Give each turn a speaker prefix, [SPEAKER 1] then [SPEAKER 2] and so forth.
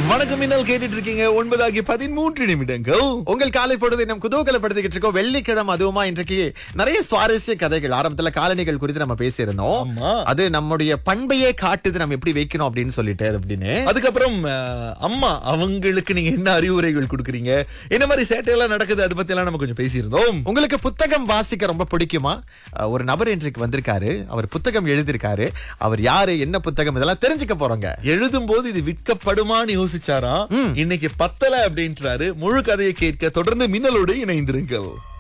[SPEAKER 1] வணக்கம் மின்னல் கேட்டுட்டு இருக்கீங்க ஒன்பதாகி பதிமூன்று நிமிடங்கள்
[SPEAKER 2] உங்கள் காலை பொழுது நம் குதூகலப்படுத்திக்கிட்டு இருக்கோம் வெள்ளிக்கிழமை அதுவுமா இன்றைக்கு நிறைய சுவாரஸ்ய கதைகள் ஆரம்பத்துல காலணிகள் குறித்து நம்ம பேசியிருந்தோம்
[SPEAKER 1] ஆமா.
[SPEAKER 2] அது நம்முடைய பண்பையே காட்டுது நம்ம எப்படி வைக்கணும் அப்படின்னு சொல்லிட்டு அப்படின்னு
[SPEAKER 1] அதுக்கப்புறம் அஹ், அம்மா அவங்களுக்கு நீங்க என்ன அறிவுரைகள் கொடுக்குறீங்க என்ன மாதிரி சேட்டையெல்லாம் நடக்குது அதை பத்தி எல்லாம் நம்ம கொஞ்சம் பேசியிருந்தோம்
[SPEAKER 2] உங்களுக்கு புத்தகம் வாசிக்க ரொம்ப பிடிக்குமா அஹ், ஒரு நபர் இன்றைக்கு வந்திருக்காரு அவர் புத்தகம் எழுதியிருக்காரு அவர் யாரு என்ன புத்தகம் இதெல்லாம் தெரிஞ்சுக்க போறோங்க
[SPEAKER 1] எழுதும் போது இது விற்கப்படுமான்னு யோசிச்சாராம் இன்னைக்கு பத்தல அப்படின்றாரு முழு கதையை கேட்க தொடர்ந்து மின்னலோடு இணைந்திருங்கள்